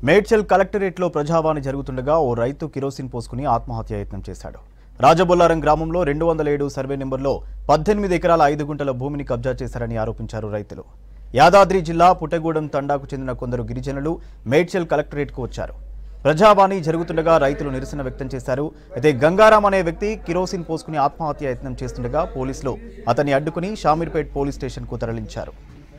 మేడ్చల్ కలెక్టరేట్లో ప్రజావాణి జరుగుతుండగా ఓ రైతు కిరోసిన్ పోసుకుని ఆత్మహత్య యత్నం చేశాడు రాజబొల్లారం గ్రామంలో రెండు వందల ఏడు సర్వే నెంబర్లో పద్దెనిమిది ఎకరాల ఐదు గుంటల భూమిని కబ్జా చేశారని ఆరోపించారు రైతులు యాదాద్రి జిల్లా పుట్టగూడెం తండాకు చెందిన కొందరు గిరిజనులు మేడ్చల్ కలెక్టరేట్కు వచ్చారు ప్రజావాణి జరుగుతుండగా రైతులు నిరసన వ్యక్తం చేశారు అయితే గంగారాం అనే వ్యక్తి కిరోసిన్ పోసుకుని ఆత్మహత్య యత్నం చేస్తుండగా పోలీసులు అతన్ని అడ్డుకుని షామీర్పేట్ పోలీస్ స్టేషన్కు తరలించారు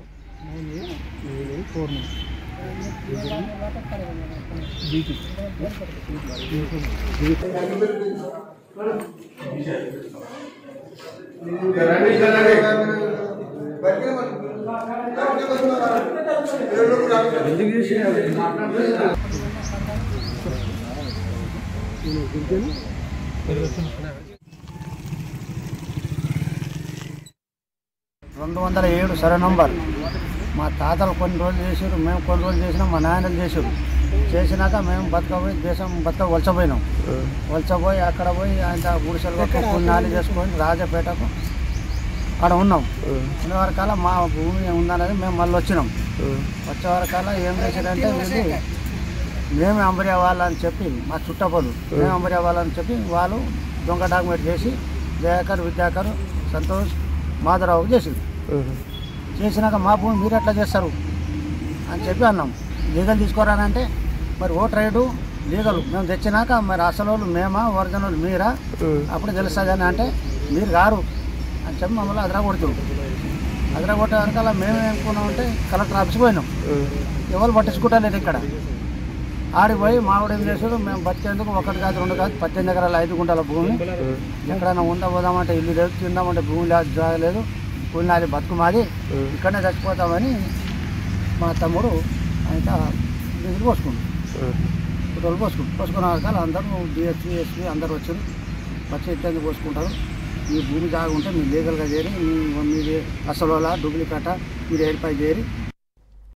రెండు వందల ఏడు సరే నంబర్ మా తాతలు కొన్ని రోజులు చేసారు మేము కొన్ని రోజులు చేసినాం మా నాయనలు చేసారు చేసినాక మేము బతకపోయి దేశం బతక వలసపోయినాం వలసపోయి అక్కడ పోయి ఆయన గుడిసెలు కట్టుకొని పుణ్యాలు చేసుకొని రాజపేటకు అక్కడ ఉన్నాం ఉన్న వరకల్లా మా భూమి ఉందనేది మేము మళ్ళీ వచ్చినాం వచ్చే వరకల్లా ఏం చేశారంటే వీళ్ళు మేమే అంబరియా వాళ్ళని చెప్పి మా చుట్టపలు మేము అంబరియా వాళ్ళని చెప్పి వాళ్ళు దొంగ డాక్యుమెంట్ చేసి దయాకర్ విద్యాకర్ సంతోష్ మాధవరావు చేసింది చేసినాక మా భూమి మీరు ఎట్లా చేస్తారు అని చెప్పి అన్నాం లీగల్ తీసుకోరానంటే మరి ఓట్ రైడు లీగల్ మేము తెచ్చినాక మరి అసలు వాళ్ళు మేమా ఒరిజినల్ మీరా అప్పుడు తెలుస్తుంది అని అంటే మీరు గారు అని చెప్పి మమ్మల్ని అదరా కొడుతున్నారు అదరా కొట్టే వెనకాల మేము ఏమనుకున్నామంటే కలెక్టర్ ఆఫీస్కి పోయినాం ఎవరు పట్టించుకుంటలేదు ఇక్కడ ఆడిపోయి మామిడి ఏం చేసాడు మేము బతికేందుకు ఒకటి కాదు రెండు కాదు పద్దెనిమిది ఎకరాల ఐదు గుంటల భూమి ఎక్కడైనా ఉందా పోదామంటే ఇల్లు లేదు తిందామంటే భూమి లేదు జాగ లేదు కూలినాలి బతుకు మాది ఇక్కడనే చచ్చిపోతామని మా తమ్ముడు ఆయన డీజిల్ పోసుకుండు పెట్రోల్ పోసుకుంటు పోసుకున్న వరకాల అందరూ డిఎస్పీ ఎస్పీ అందరూ వచ్చారు వచ్చి ఇట్లా పోసుకుంటారు మీ భూమి జాగా ఉంటే మీరు లీగల్గా చేరి మీ మీది అసలు డూప్లికేట మీరు ఏర్పాటు చేయరి